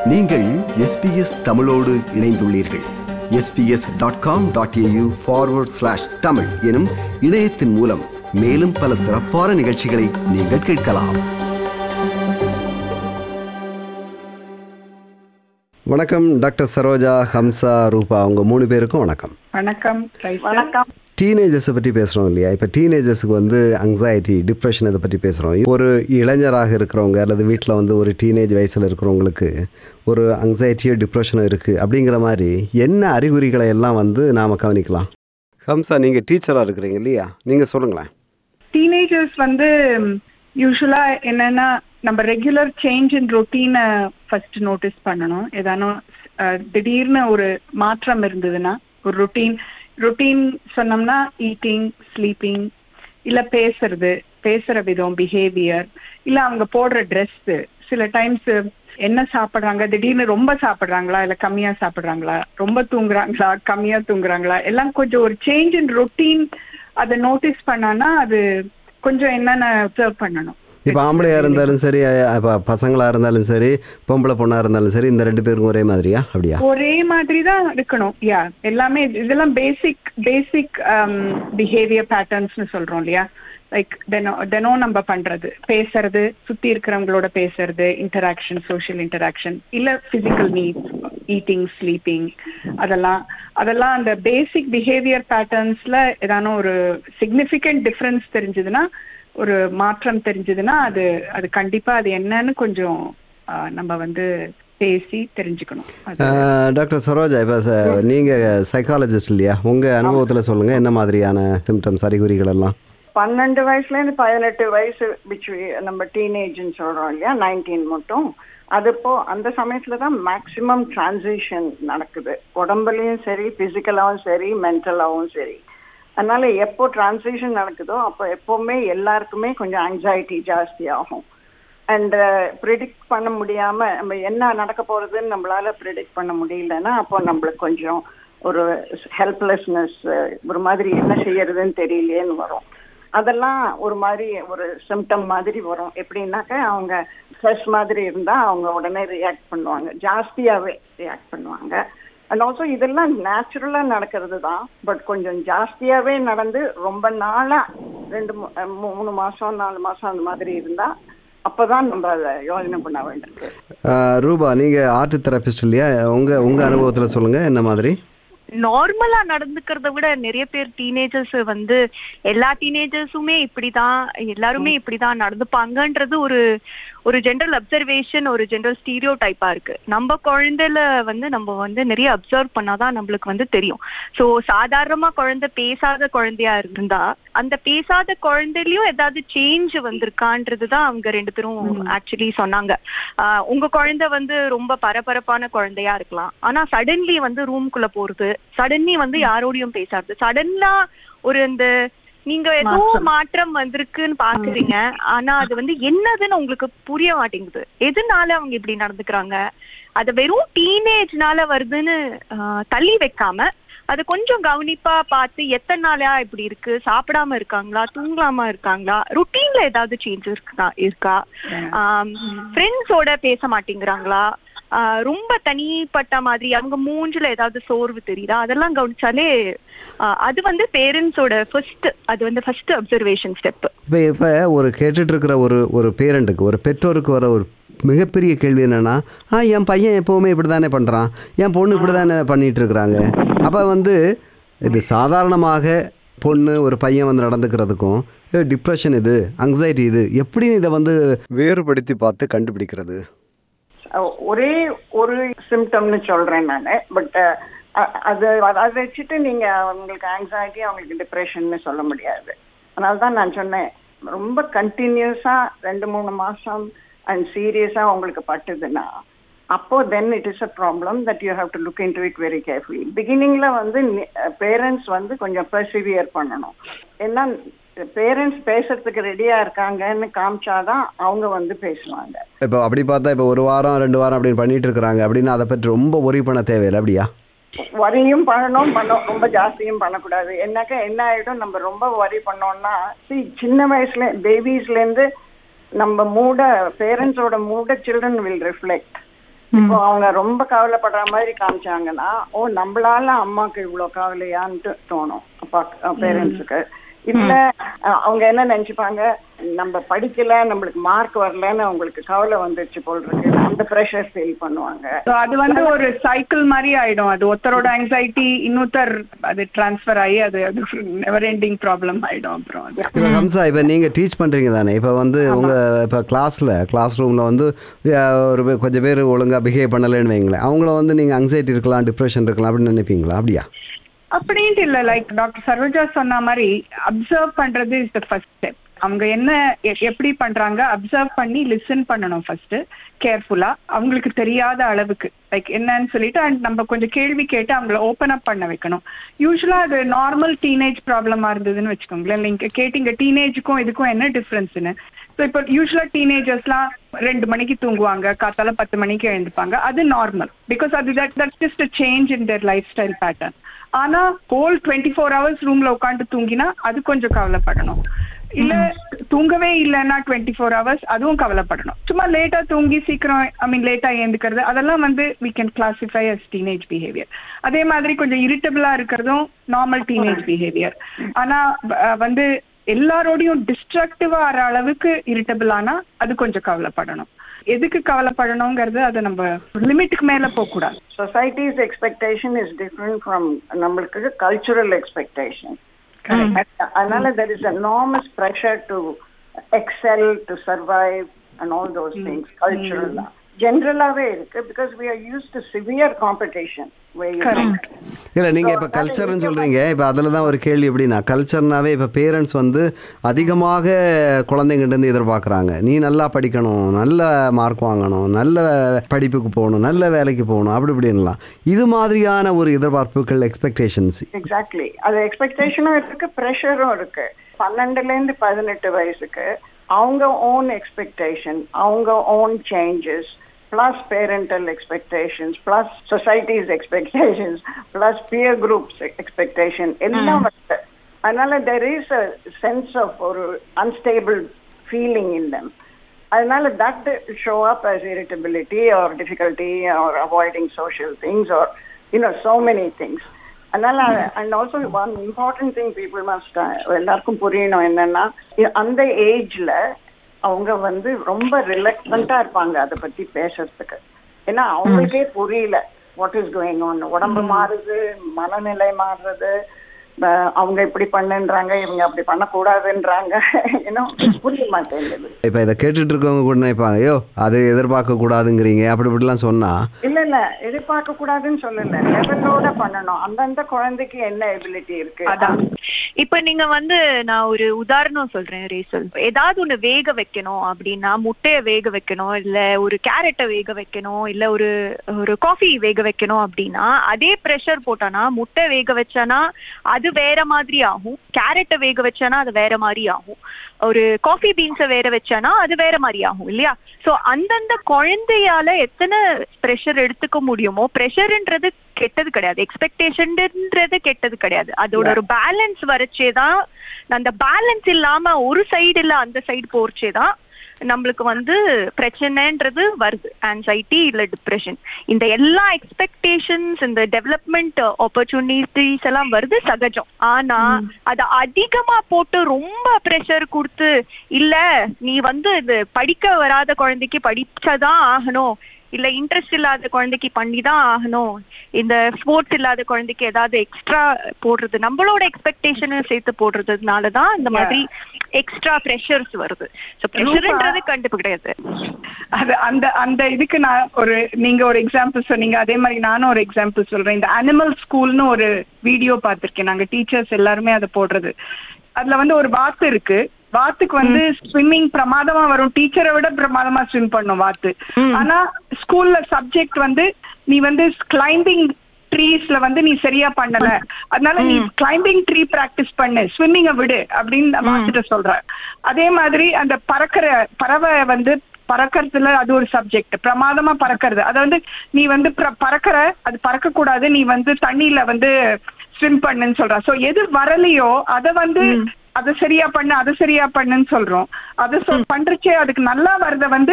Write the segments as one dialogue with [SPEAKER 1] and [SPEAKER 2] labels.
[SPEAKER 1] நீங்கள் எஸ்பிஎஸ் தமிழோடு இணைந்துள்ளீர்கள் SBS dot com dot AU forward slash Tamil எனும் இணையத்தின் மூலம் மேலும் பல சிறப்பான நிகழ்ச்சிகளை நீங்கள் கேட்கலாம் வணக்கம் டாக்டர் சரோஜா ஹம்சா ரூபா அவங்க மூணு பேருக்கும் வணக்கம்
[SPEAKER 2] வணக்கம் ரைசா.
[SPEAKER 3] வணக்கம்
[SPEAKER 1] டீனேஜர்ஸை பற்றி பேசுகிறோம் இல்லையா இப்போ டீனேஜர்ஸுக்கு வந்து அங்ஸைட்டி டிப்ரெஷன் இதை பற்றி பேசுகிறோம் ஒரு இளைஞராக இருக்கிறவங்க அல்லது வீட்டில் வந்து ஒரு டீனேஜ் வயசில் இருக்கிறவங்களுக்கு ஒரு அங்ஸைட்டியோ டிப்ரெஷனோ இருக்குது அப்படிங்கிற மாதிரி என்ன அறிகுறிகளை எல்லாம் வந்து நாம் கவனிக்கலாம் ஹம்சா நீங்கள் டீச்சராக இருக்கிறீங்க இல்லையா நீங்கள் சொல்லுங்களேன்
[SPEAKER 2] டீனேஜர்ஸ் வந்து யூஸ்வலா என்னன்னா நம்ம ரெகுலர் சேஞ்ச் இன் ரொட்டீனை ஃபர்ஸ்ட் நோட்டீஸ் பண்ணணும் ஏதானும் அஹ், திடீர்னு ஒரு மாற்றம் இருந்ததுன்னா ஒரு ரொட்டீன் ரொட்டீன் சொன்னோம்னா ஈட்டிங் ஸ்லீப்பிங் இல்ல பேசுறது பேசுற விதம் பிஹேவியர் இல்ல அவங்க போடுற ட்ரெஸ் சில டைம்ஸ் என்ன சாப்பிடுறாங்க திடீர்னு ரொம்ப சாப்பிடுறாங்களா இல்ல கம்மியா சாப்பிடுறாங்களா ரொம்ப தூங்குறாங்களா கம்மியா தூங்குறாங்களா எல்லாம் கொஞ்சம் ஒரு சேஞ்ச் இன் ரொட்டீன் அதை நோட்டீஸ் பண்ணானா அது கொஞ்சம் என்னன்னு அப்சர்வ் பண்ணணும்
[SPEAKER 1] இப்போ ஆம்பளையாக இருந்தாலும் சரி இப்போ பசங்களாக இருந்தாலும் சரி பொம்பளை பொண்ணாக இருந்தாலும் சரி இந்த ரெண்டு பேருக்கும் ஒரே மாதிரியா அப்படியா
[SPEAKER 2] ஒரே மாதிரி தான் இருக்கணும் யா எல்லாமே இதெல்லாம் பேசிக் பேசிக் பிஹேவியர் பேட்டர்ன்ஸ்னு சொல்றோம் இல்லையா லைக் தினம் தினம் நம்ம பண்றது பேசுறது சுத்தி இருக்கிறவங்களோட பேசுறது இன்டராக்ஷன் சோஷியல் இன்டராக்ஷன் இல்ல பிசிக்கல் நீட்ஸ் ஈட்டிங் ஸ்லீப்பிங் அதெல்லாம் அதெல்லாம் அந்த பேசிக் பிஹேவியர் பேட்டர்ன்ஸ்ல ஏதான ஒரு சிக்னிஃபிகண்ட் டிஃபரன்ஸ் தெரிஞ்சதுன்னா ஒரு மாற்றம் தெரிஞ்சதுன்னா அது அது கண்டிப்பா அது என்னன்னு கொஞ்சம் ஆஹ், நம்ம வந்து பேசி தெரிஞ்சுக்கணும் அது
[SPEAKER 1] அஹ், டாக்டர் சரோஜா இப்போ நீங்கள் சைக்காலஜிஸ்ட் இல்லையா உங்கள் அனுபவத்தில் சொல்லுங்கள் என்ன மாதிரியான சிம்டம்ஸ் அறிகுறிகள் எல்லாம்
[SPEAKER 3] பன்னெண்டு வயசுல இருந்து பதினெட்டு வயசு which we நம்ம டீனேஜ்னு சொல்றோம் இல்லையா நைன்டீன் மட்டும் அது இப்போ அந்த சமயத்துல தான் மேக்சிமம் டிரான்சிஷன் நடக்குது உடம்புலயும் சரி பிசிக்கலாவும் சரி மென்டலாவும் சரி அதனால எப்போ டிரான்சிஷன் நடக்குதோ அப்போ எப்பவுமே எல்லாருக்குமே கொஞ்சம் ஆங்ஸைட்டி ஜாஸ்தி ஆகும் அண்ட் ப்ரிடிக்ட் பண்ண முடியாம நம்ம என்ன நடக்க போறதுன்னு நம்மளால ப்ரிடிக்ட் பண்ண முடியலன்னா அப்போ நம்மளுக்கு கொஞ்சம் ஒரு ஹெல்ப்லெஸ்னஸ் ஒரு மாதிரி என்ன செய்யறதுன்னு தெரியலையேன்னு வரும் அதெல்லாம் ஒரு மாதிரி ஒரு சிம்டம் மாதிரி வரும் எப்படின்னாக்க அவங்க ஸ்ட்ரெஸ் மாதிரி இருந்தா அவங்க உடனே ரியாக்ட் பண்ணுவாங்க ஜாஸ்தியாவே ரியாக்ட் பண்ணுவாங்க அண்ட் ஆல்சோ இதெல்லாம் நேச்சுரலா நடக்கிறது தான் பட் கொஞ்சம் ஜாஸ்தியாவே நடந்து ரொம்ப நாளா ரெண்டு மூ- அஹ் மூணு மாசம் நாலு மாசம் அந்த மாதிரி இருந்தா அப்பதான் நம்ம அதை யோசனை பண்ண வேண்டியிருக்கு
[SPEAKER 1] அஹ், ரூபா நீங்கள் ஆர்ட் தெரபிஸ்ட் இல்லையா உங்கள் உங்கள் அனுபவத்தில் சொல்லுங்கள் என்ன மாதிரி
[SPEAKER 4] நார்மலா நடந்துக்கிறத விட நிறைய பேர் டீனேஜர்ஸ் வந்து எல்லா டீனேஜர்ஸுமே இப்படிதான் எல்லாருமே இப்படிதான் நடந்துப்பாங்கன்றது ஒரு ஒரு ஜென்ரல் அப்சர்வேஷன் ஒரு ஜென்ரல் ஸ்டீரியோ டைப்பா இருக்கு நம்ம குழந்தைல வந்து நம்ம வந்து நிறைய அப்சர்வ் பண்ணாதான் நம்மளுக்கு வந்து தெரியும் சோ சாதாரணமா குழந்தை பேசாத குழந்தையா இருந்தா அந்த பேசாத குழந்தைலயும் ஏதாவது சேஞ்ச் வந்திருக்கான்றது தான் அவங்க ரெண்டு பேரும் ஆக்சுவலி சொன்னாங்க ஆஹ் உங்க குழந்தை வந்து ரொம்ப பரபரப்பான குழந்தையா இருக்கலாம் ஆனா சடன்லி வந்து ரூம்குள்ள போறது சடன்லி வந்து யாரோடையும் பேசாது சடன்லா ஒரு இந்த நீங்க ஏதோ மாற்றம் வந்திருக்குன்னு பாக்குறீங்க ஆனா அது வந்து என்னதுன்னு உங்களுக்கு புரிய மாட்டேங்குது எதனால அவங்க இப்படி நடந்துக்கிறாங்க அது வெறும் டீனேஜ்னால வருதுன்னு ஆஹ், தள்ளி வைக்காம அது கொஞ்சம் கவனிப்பா பார்த்து எத்தனை நாளா இப்படி இருக்கு சாப்பிடாம இருக்காங்களா தூங்காம இருக்காங்களா ருட்டீன்ல ஏதாவது சேஞ்ச் இருக்கா இருக்கா ஃப்ரெண்ட்ஸோட பேச மாட்டேங்கிறாங்களா ஆஹ் ரொம்ப தனிப்பட்ட மாதிரி அவங்க மூஞ்சில ஏதாவது சோர்வு தெரியுதா அதெல்லாம் கவனிச்சாலே ஆஹ் அது வந்து பேரண்ட்ஸோட ஃபர்ஸ்ட் அது வந்து ஃபர்ஸ்ட் அப்சர்வேஷன் ஸ்டெப்
[SPEAKER 1] இப்போ இப்போ ஒரு கேட்டுட்டு இருக்கிற ஒரு ஒரு பேரண்ட்டுக்கு ஒரு பெற்றோருக்கு வர ஒரு மிகப்பெரிய கேள்வி என்னென்னா ஆ என் பையன் எப்போவுமே இப்படி தானே பண்ணுறான் என் பொண்ணு இப்படி தானே பண்ணிகிட்டு இருக்கிறாங்க அப்போ வந்து இது சாதாரணமாக பொண்ணு ஒரு பையன் வந்து நடந்துக்கிறதுக்கும் டிப்ரெஷன் இது அங்ஸைட்டி இது எப்படி இதை வந்து வேறுபடுத்தி பார்த்து கண்டுபிடிக்கிறது
[SPEAKER 3] அஹ் ஒரே ஒரு சிம்டம்னு சொல்றேன் நான் பட் அது அதை வச்சுட்டு நீங்க அவங்களுக்கு ஆங்ஸைட்டி அவங்களுக்கு டிப்ரெஷன்னு சொல்ல முடியாது அதனால தான் நான் சொன்னேன் ரொம்ப கண்டினியூஸா ரெண்டு மூணு மாசம் அண்ட் சீரியஸா உங்களுக்கு பட்டுதுன்னா அப்போ then it is a problem that you have to look into it very carefully பிகினிங்ல வந்து பேரண்ட்ஸ் வந்து கொஞ்சம் பெர்சிவியர் பண்ணணும் ஏன்னா பேரண்ட்ஸ் பேசுறதுக்கு ரெடியா இருக்காங்கன்னு காமிச்சாதான் அவங்க வந்து பேசுவாங்க
[SPEAKER 1] இப்போ அப்படி பார்த்தா இப்போ ஒரு வாரம் ரெண்டு வாரம் அப்படின்னு பண்ணிட்டு இருக்கிறாங்க அப்படின்னு அதை பற்றி ரொம்ப ஒரி பண்ண தேவையில்லை அப்படியா
[SPEAKER 3] வரியும் பண்ணணும் பண்ண ரொம்ப ஜாஸ்தியும் பண்ணக்கூடாது என்னக்கா என்ன ஆயிடும் நம்ம ரொம்ப வரி பண்ணோம்னா see சின்ன வயசுல பேபிஸ்ல இருந்து நம்ம மூட பேரண்ட்ஸோட மூட சில்ட்ரன் வில் ரிஃப்ளெக்ட் இப்போ அவங்க ரொம்ப கவலைப்படுற மாதிரி காமிச்சாங்கன்னா ஓ நம்மளால அம்மாக்கு இவ்வளவு கவலையான்ட்டு தோணும் அப்பா பேரண்ட்ஸுக்கு இல்ல அஹ், அவங்க என்ன நினைச்சுப்பாங்க நம்ம படிக்கல நம்மளுக்கு மார்க் வரலன்னு அவங்களுக்கு கவலை வந்துருச்சு போல் இருக்கு அந்த ப்ரெஷர் ஃபீல் பண்ணுவாங்க
[SPEAKER 2] So அது வந்து ஒரு சைக்கிள் மாதிரி ஆயிடும் அது ஒருத்தரோட ஆங்ஸைட்டி இன்னொருத்தர் அது டிரான்ஸ்ஃபர் ஆகி அது அது நெவர் எண்டிங் ப்ராப்ளம் ஆயிடும் அப்புறம் அது
[SPEAKER 1] இப்போ ஹம்சா இப்போ நீங்கள் டீச் பண்ணுறீங்க தானே இப்போ வந்து உங்கள் இப்போ கிளாஸில் கிளாஸ் ரூமில் வந்து அஹ், ஒரு பே- கொஞ்சம் பேர் ஒழுங்காக பிஹேவ் பண்ணலைன்னு வைங்களேன் அவங்கள வந்து நீங்கள் anxiety இருக்கலாம் டிப்ரெஷன் இருக்கலாம் அப்படின்னு நினைப்பீங்களா அப்படியா
[SPEAKER 2] அப்படின்ட்டு இல்ல லைக் டாக்டர் சரோஜா சொன்ன மாதிரி அப்சர்வ் பண்றது இஸ் த ஃபர்ஸ்ட் ஸ்டெப் அவங்க என்ன எ- எப்படி பண்றாங்க அப்சர்வ் பண்ணி லிசன் பண்ணணும் ஃபர்ஸ்ட் கேர்ஃபுல்லா அவங்களுக்கு தெரியாத அளவுக்கு லைக் என்னன்னு சொல்லிட்டு and நம்ம கொஞ்சம் கேள்வி கேட்டு அவங்கள ஓபன் அப் பண்ண வைக்கணும் யூஸ்வலா அது நார்மல் டீனேஜ் ப்ராப்ளமா இருந்ததுன்னு வச்சுக்கோங்களேன் நீங்க கேட்டீங்க டீனேஜுக்கும் இதுக்கும் என்ன டிஃபரன்ஸ்னு ஸோ இப்போ யூஸ்வலா டீனேஜர்ஸ்லாம் ரெண்டு மணிக்கு தூங்குவாங்க காத்தால பத்து மணிக்கு எழுந்துப்பாங்க அது நார்மல் பிகாஸ் அது that that just a change in their lifestyle pattern ஆனா ஹோல் டுவெண்ட்டி ஃபோர் ஹவர்ஸ் ரூம்ல உட்காந்து தூங்கினா அது கொஞ்சம் கவலைப்படணும் இல்ல தூங்கவே இல்லைன்னா டுவெண்ட்டி ஃபோர் ஹவர்ஸ் அதுவும் கவலைப்படணும் சும்மா லேட்டா தூங்கி சீக்கிரம் ஐ மீன் லேட்டா ஏந்துக்கிறது அதெல்லாம் வந்து we can classify as teenage behaviour அதே மாதிரி கொஞ்சம் இரிட்டபிளா இருக்கிறதும் நார்மல் டீனேஜ் பிஹேவியர் ஆனா அஹ், வந்து எல்லாரோடையும் டிஸ்ட்ரக்டிவா ஆற அளவுக்கு இரிட்டபிள் ஆனா அது கொஞ்சம் கவலைப்படணும் எதுக்கு கவலைப்படணுங்கிறது அதை நம்ம லிமிட்டுக்கு மேல போக கூடாது
[SPEAKER 3] society's expectation is different from நம்மளுக்கு கல்ச்சுரல் எக்ஸ்பெக்டேஷன் அதனால there is enormous pressure to excel to survive and all those things கல்ச்சுரலா ஜென்ரலாவே இருக்கு because we are use to severe competition
[SPEAKER 1] இல்லை நீங்கள் இப்போ கல்ச்சர்னு சொல்கிறீங்க இப்போ அதில் தான் ஒரு கேள்வி எப்படின்னா கல்ச்சர்னாவே இப்போ பேரண்ட்ஸ் வந்து அதிகமாக குழந்தைங்கிட்டேருந்து எதிர்பார்க்குறாங்க நீ நல்லா படிக்கணும் நல்ல மார்க் வாங்கணும் நல்ல படிப்புக்கு போகணும் நல்ல வேலைக்கு போகணும் அப்படி இப்படின்லாம் இது மாதிரியான ஒரு எதிர்பார்ப்புகள் எக்ஸ்பெக்டேஷன்ஸ்
[SPEAKER 3] எக்ஸாக்ட்லி அது எக்ஸ்பெக்டேஷனும் இருக்கு ப்ரெஷரும் இருக்கு பன்னெண்டுல இருந்து பதினெட்டு வயசுக்கு அவங்க ஓன் எக்ஸ்பெக்டேஷன் அவங்க own changes plus parental expectations plus society's expectations plus peer groups expectation எல்லாம் வருது அதனால there is a sense of ஒரு அன்ஸ்டேபிள் ஃபீலிங் இன் தம் அதனால that show up as irritability or difficulty or avoiding social things or you know so many things அதனால and also one important thing people must எல்லாருக்கும் புரியணும் என்னன்னா இ- அந்த ஏஜ்ல அவங்க வந்து ரொம்ப ரிலக்டண்டா இருப்பாங்க அதை பத்தி பேசுறதுக்கு ஏன்னா அவங்களுக்கே புரியல வாட் இஸ் கோயிங் ஆன் உடம்பு மாறுது மனநிலை மாறுறது அஹ் அவங்க இப்படி பண்ணுன்றாங்க இவங்க அப்படி பண்ணக்கூடாதுன்றாங்க ஏன்னா புரிய மாட்டேங்குது
[SPEAKER 1] இப்போ இதை கேட்டுட்டு இருக்கவங்க கூட நினைப்பாங்க ஐயோ அது எதிர்பார்க்க கூடாதுங்கிறீங்க அப்படி இப்படிலாம் சொன்னால்
[SPEAKER 3] இல்ல இல்ல எதிர்பார்க்க கூடாதுன்னு சொல்லல லெவலோட பண்ணணும் அந்தந்த குழந்தைக்கு என்ன எபிலிட்டி இருக்கு
[SPEAKER 2] அதான்
[SPEAKER 4] இப்ப நீங்க வந்து நான் ஒரு உதாரணம் சொல்றேன் ரேசல் ஏதாவது ஒண்ணு வேக வைக்கணும் அப்படின்னா முட்டைய வேக வைக்கணும் இல்ல ஒரு கேரட்டை வேக வைக்கணும் இல்ல ஒரு ஒரு காஃபி வேக வைக்கணும் அப்படின்னா அதே ப்ரெஷர் போட்டானா முட்டை வேக வச்சானா அது வேற மாதிரி ஆகும் கேரட்டை வேக வச்சானா அது வேற மாதிரி ஆகும் ஒரு காஃபி பீன்ஸை வேற வச்சானா அது வேற மாதிரி ஆகும் இல்லையா சோ அந்தந்த குழந்தையால எத்தனை ப்ரெஷர் எடுத்துக்க முடியுமோ ப்ரெஷர்ன்றது கெட்டது கிடையாது எக்ஸ்பெக்டேஷன்ன்றது கெட்டது கிடையாது அதோட ஒரு பேலன்ஸ் வரச்சேதான் அந்த பேலன்ஸ் இல்லாம ஒரு சைடு இல்ல அந்த சைடு போறச்சேதான் நம்மளுக்கு வந்து பிரச்சனைன்றது வருது ஆன்சைட்டி இல்ல டிப்ரெஷன் இந்த எல்லா எக்ஸ்பெக்டேஷன்ஸ் இந்த டெவலப்மெண்ட் ஆப்பர்ச்சுனிட்டிஸ் எல்லாம் வருது சகஜம் ஆனா அத அதிகமா போட்டு ரொம்ப ப்ரெஷர் கொடுத்து இல்ல நீ வந்து இது படிக்க வராத குழந்தைக்கு படிச்சாதான் ஆகணும் இல்ல இன்ட்ரெஸ்ட் இல்லாத குழந்தைக்கு பண்ணி தான் ஆகணும் இந்த ஸ்போர்ட்ஸ் இல்லாத குழந்தைக்கு ஏதாவது எக்ஸ்ட்ரா போடுறது நம்மளோட எக்ஸ்பெக்டேஷனை சேர்த்து போடுறதுனால தான் இந்த மாதிரி எக்ஸ்ட்ரா ப்ரெஷர்ஸ் வருது ஸோ ப்ரெஷர்ன்றது கண்டிப்பா கிடையாது
[SPEAKER 2] அது அந்த அந்த இதுக்கு நான் ஒரு நீங்க ஒரு எக்ஸாம்பிள் சொன்னீங்க அதே மாதிரி நானும் ஒரு எக்ஸாம்பிள் சொல்றேன் இந்த அனிமல் ஸ்கூல்னு ஒரு வீடியோ பார்த்திருக்கேன் நாங்க டீச்சர்ஸ் எல்லாருமே அதை போடுறது அதுல வந்து ஒரு வாத்து இருக்கு வாத்துக்கு வந்து ஸ்விம்மிங் பிரமாதமா வரும் டீச்சரை விட பிரமாதமா ஸ்விம் பண்ணும் வாத்து ஆனா ஸ்கூல்ல சப்ஜெக்ட் வந்து நீ வந்து கிளைம்பிங் ட்ரீஸ்ல வந்து நீ சரியா பண்ணல அதனால நீ கிளைம்பிங் ட்ரீ பிராக்டிஸ் பண்ணு ஸ்விம்மிங்க விடு அப்படின்னு வாத்துட்ட சொல்ற அதே மாதிரி அந்த பறக்கிற பறவை வந்து பறக்கறதுல அது ஒரு சப்ஜெக்ட் பிரமாதமா பறக்கிறது அத வந்து நீ வந்து பிர- பறக்கற அது பறக்க கூடாது நீ வந்து தண்ணியில வந்து ஸ்விம் பண்ணுன்னு சொல்ற சோ எது வரலையோ அத வந்து அத சரியா பண்ணு அத சரியா பண்ணுன்னு சொல்றோம் அத சொல் பண்றச்சே அதுக்கு நல்லா வரத வந்து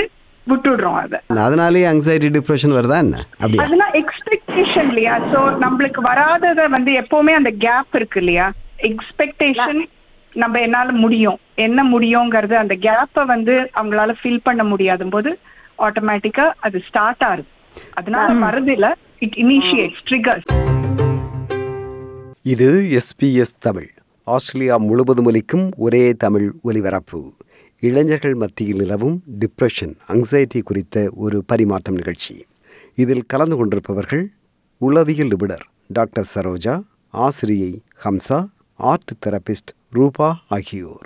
[SPEAKER 2] விட்டுடுறோம் அதை
[SPEAKER 1] அதனாலேயே anxiety டிப்ரெஷன் வருதா என்ன அப்படியா
[SPEAKER 2] அதெல்லாம் எக்ஸ்பெக்டேஷன் இல்லையா சோ நம்மளுக்கு வராதத வந்து எப்பவுமே அந்த கேப் இருக்கு இல்லையா எக்ஸ்பெக்டேஷன் நம்ம என்னால முடியும் என்ன முடியுங்கிறது அந்த கேப்பை வந்து அவங்களால ஃபில் பண்ண முடியாத போது ஆட்டோமேட்டிக்கா அது ஸ்டார்ட் ஆகுது அதனால வருது இல்ல இட் இனிஷியேட்ஸ் ட்ரிகர்ஸ்
[SPEAKER 1] இது எஸ்பிஎஸ் தமிழ் ஆஸ்திரேலியா முழுவதும் ஒலிக்கும் ஒரே தமிழ் ஒலிபரப்பு இளைஞர்கள் மத்தியில் நிலவும் டிப்ரெஷன் anxiety குறித்த ஒரு பரிமாற்றம் நிகழ்ச்சி இதில் கலந்து கொண்டிருப்பவர்கள் உளவியல் நிபுணர் டாக்டர் சரோஜா ஆசிரியை ஹம்சா ஆர்ட் தெரபிஸ்ட் ரூபா ஆகியோர்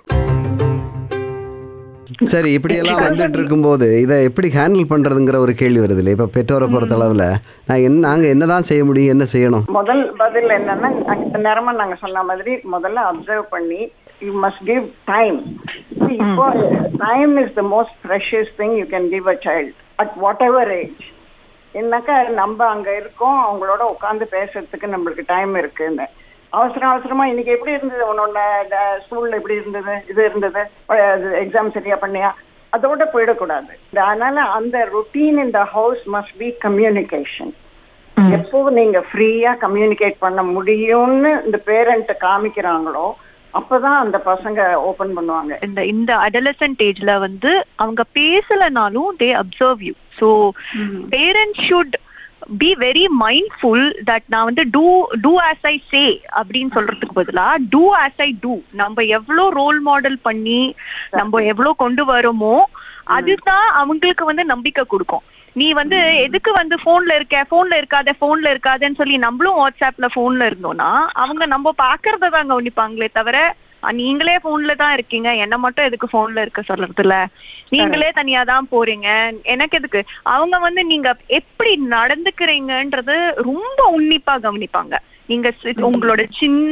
[SPEAKER 1] சரி இப்படியெல்லாம் வந்துட்டு இருக்கும்போது இதை எப்படி ஹேண்டில் பண்ணுறதுங்கிற ஒரு கேள்வி வருது இல்லை இப்போ பெற்றோரை பொறுத்த அளவில் நான் என்ன நாங்கள் என்ன தான் செய்ய முடியும் என்ன செய்யணும்
[SPEAKER 3] முதல் பதில் என்னன்னா அந்த நேரமா நாங்க சொன்ன மாதிரி முதல்ல அப்சர்வ் பண்ணி யூ மஸ்ட் கிவ் டைம் இப்போ time is the most precious thing you can give a child at whatever age என்னக்கா நம்ம அங்க இருக்கோம் அவங்களோட உட்காந்து பேசுறதுக்கு நம்மளுக்கு டைம் இருக்குன்னு அவசரம் அவசரமா இன்னைக்கு எப்படி இருந்தது உன்னோட ஸ்கூல்ல எப்படி இருந்தது இது இருந்தது எக்ஸாம் சரியா பண்ணியா அதோட போயிடக்கூடாது அதனால அந்த ருட்டீன் இந்த ஹவுஸ் மஸ்ட் பி கம்யூனிகேஷன் எப்போ நீங்க ஃப்ரீயா கம்யூனிகேட் பண்ண முடியும்னு இந்த பேரண்ட் காமிக்கிறாங்களோ அப்பதான் அந்த பசங்க ஓபன் பண்ணுவாங்க
[SPEAKER 4] இந்த இந்த அடலசன்ட் ஏஜ்ல வந்து அவங்க பேசலனாலும் they observe you so parents should be very mindful that நான் வந்து do do as I say அப்படின்னு சொல்றதுக்கு பதிலா டூ ஆஸ் ஐ டூ நம்ம எவ்வளோ ரோல் மாடல் பண்ணி நம்ம எவ்வளோ கொண்டு வரோமோ அதுதான் அவங்களுக்கு வந்து நம்பிக்கை கொடுக்கும் நீ வந்து எதுக்கு வந்து போன்ல இருக்க போன்ல இருக்காத போன்ல இருக்காதன்னு சொல்லி நம்மளும் வாட்ஸ்அப்ல போன்ல இருந்தோம்னா அவங்க நம்ம பாக்குறத தான் கவனிப்பாங்களே தவிர "அ, நீங்களே போன்ல தான் இருக்கீங்க என்ன மட்டும் எதுக்கு போன்ல இருக்க சொல்றதுல நீங்களே தனியா தான் போறீங்க எனக்கு எதுக்கு அவங்க வந்து நீங்க எப்படி நடந்துக்கிறீங்கன்றது ரொம்ப உன்னிப்பா கவனிப்பாங்க நீங்க சி- உங்களோட சின்ன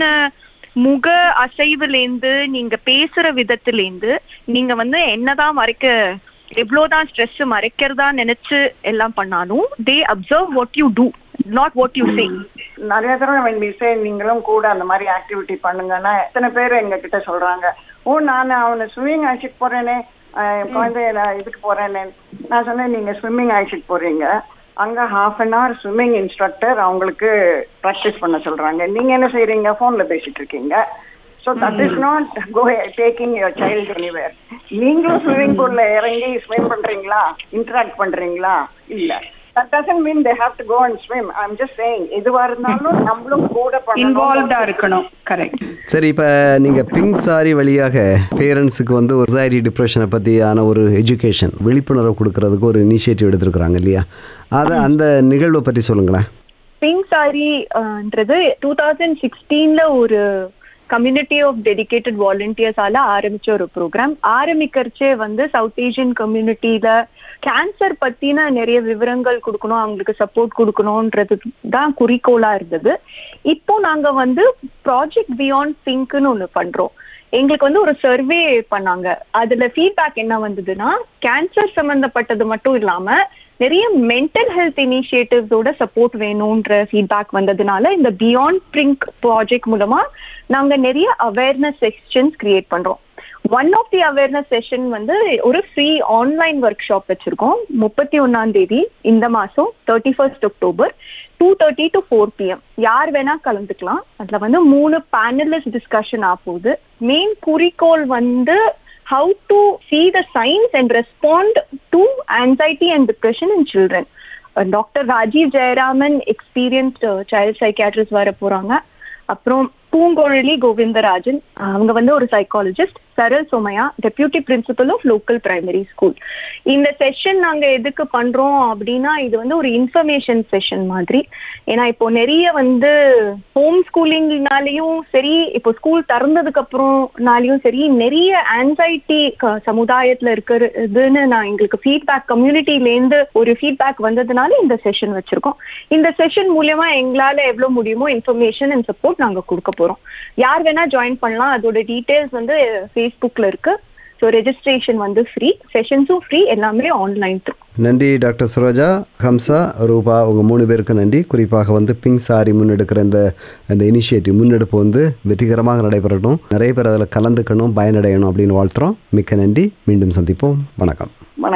[SPEAKER 4] முக அசைவுலேந்து நீங்க பேசுற விதத்திலேந்து நீங்க வந்து என்னதான் மறைக்க எவ்வளவுதான் ஸ்ட்ரெஸ் மறைக்கிறதா நினைச்சு எல்லாம் பண்ணாலும் they observe what you do not what you say
[SPEAKER 3] நிறைய தடவை when we say நீங்களும் கூட அந்த மாதிரி ஆக்டிவிட்டி பண்ணுங்கன்னா எத்தனை பேர் எங்க கிட்ட சொல்றாங்க ஓ நான் அவனை ஸ்விம்மிங் அழைச்சிட்டு போறேனே ஆஹ் என் குழந்தைய நான் இதுக்கு போறேனே நான் சொன்னேன் நீங்க ஸ்விம்மிங் அழைச்சிட்டு போறீங்க அங்க half an hour swimming instructor அவங்களுக்கு ப்ராக்டிஸ் பண்ண சொல்றாங்க நீங்க என்ன செய்றீங்க போன்ல பேசிட்டு இருக்கீங்க so that is not go taking your child anywhere நீங்களும் ஸ்விம்மிங் பூல்ல இறங்கி ஸ்விம் பண்றீங்களா இன்டராக்ட் பண்றீங்களா இல்ல that doesn't mean they have to go and swim I am just saying எதுவா இருந்தாலும் நம்மளும் கூட
[SPEAKER 2] இன்வால்வ்டா
[SPEAKER 3] பண்ணணும்
[SPEAKER 2] இருக்கணும் கரெக்ட்
[SPEAKER 1] சரி இப்போ நீங்கள் பிங்க் சாரி வழியாக பேரண்ட்ஸுக்கு வந்து ஒரு anxiety டிப்ரெஷனை பற்றியான ஒரு எஜுகேஷன் விழிப்புணர்வு கொடுக்கறதுக்கு ஒரு இனிஷியேட்டிவ் எடுத்திருக்கிறாங்க இல்லையா அதை அந்த நிகழ்வை பற்றி சொல்லுங்களேன்
[SPEAKER 4] பிங்க் சாரின்றது டூ தௌசண்ட் சிக்ஸ்டீன்ல ஒரு கம்யூனிட்டி ஆஃப் டெடிகேட்டட் வாலண்டியர்ஸால ஆரம்பிச்ச ஒரு ப்ரோக்ராம் ஆரம்பிக்கிறச்சே வந்து சவுத் ஏசியன் கம்யூனிட்டியில கேன்சர் பத்தின நிறைய விவரங்கள் கொடுக்கணும் அவங்களுக்கு சப்போர்ட் கொடுக்கணும்ன்றது தான் குறிக்கோளா இருந்தது இப்போ நாங்க வந்து ப்ராஜெக்ட் பியாண்ட் பிங்க்னு ஒண்ணு பண்றோம் எங்களுக்கு வந்து ஒரு சர்வே பண்ணாங்க அதுல ஃபீட்பேக் என்ன வந்ததுன்னா கேன்சர் சம்பந்தப்பட்டது மட்டும் இல்லாம நிறைய மென்டல் ஹெல்த் இனிஷியேட்டிவ்ஸோட சப்போர்ட் வேணும்ன்ற ஃபீட்பேக் வந்ததுனால இந்த பியாண்ட் பிரிங்க் ப்ராஜெக்ட் மூலமா நாங்க நிறைய அவேர்னஸ் செஷன்ஸ் கிரியேட் பண்றோம் one of the awareness session வந்து ஒரு ஃப்ரீ ஆன்லைன் ஒர்க் ஷாப் வச்சிருக்கோம் முப்பத்தி ஒன்னாம் தேதி இந்த மாசம் thirty first October two thirty to four PM யார் வேணா கலந்துக்கலாம் அதுல வந்து மூணு பேனலிஸ்ட் டிஸ்கஷன் ஆகுது மெயின் குறிக்கோள் வந்து how to see the signs and respond to anxiety and depression in children. Doctor Rajeev Jayaraman experienced child psychiatrist வர போறாங்க அப்புறம் பூங்கொழலி கோவிந்தராஜன் அவங்க வந்து ஒரு psychologist Saral Somaiah deputy principal of local primary school இந்த செஷன் நாங்க எதுக்கு பண்றோம் அப்படின்னா இது வந்து ஒரு இன்ஃபர்மேஷன் செஷன் மாதிரி ஏன்னா இப்போ நிறைய வந்து ஹோம் ஸ்கூலிங்னாலையும் சரி இப்போ ஸ்கூல் திறந்ததுக்கு அப்புறம்னாலையும் சரி நிறைய ஆன்சைட்டி சமுதாயத்துல இருக்கிறதுன்னு நான் எங்களுக்கு ஃபீட்பேக் கம்யூனிட்டிலேருந்து ஒரு ஃபீட்பேக் வந்ததுனால இந்த செஷன் வச்சிருக்கோம் இந்த செஷன் மூலியமா எங்களால எவ்வளவு முடியுமோ இன்ஃபர்மேஷன் அண்ட் சப்போர்ட் நாங்க கொடுக்க போறோம் யார் வேணா ஜாயின் பண்ணலாம் அதோட டீடைல்ஸ் வந்து ஃபேஸ்புக்ல இருக்கு ஸோ ரெஜிஸ்ட்ரேஷன் வந்து ஃப்ரீ செஷன்ஸும் ஃப்ரீ எல்லாமே ஆன்லைன் த்ரூ
[SPEAKER 1] நன்றி டாக்டர் சரோஜா ஹம்சா ரூபா உங்கள் மூணு பேருக்கு நன்றி குறிப்பாக வந்து பிங்க் சாரி முன்னெடுக்கிற இந்த இந்த இனிஷியேட்டிவ் முன்னெடுப்பு வந்து வெற்றிகரமாக நடைபெறட்டும் நிறைய பேர் அதில் கலந்துக்கணும் பயனடையணும் அப்படின்னு வாழ்த்துறோம் மிக்க நன்றி மீண்டும் சந்திப்போம் வணக்கம்
[SPEAKER 3] வணக்கம்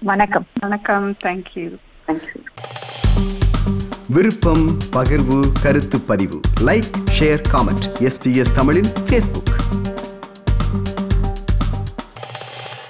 [SPEAKER 4] வணக்கம்
[SPEAKER 2] வணக்கம் தேங்க்யூ
[SPEAKER 3] தேங்க்யூ
[SPEAKER 1] விருப்பம் பகிர்வு கருத்து பதிவு லைக் ஷேர் காமெண்ட் எஸ்பிஎஸ் தமிழின் ஃபேஸ்புக்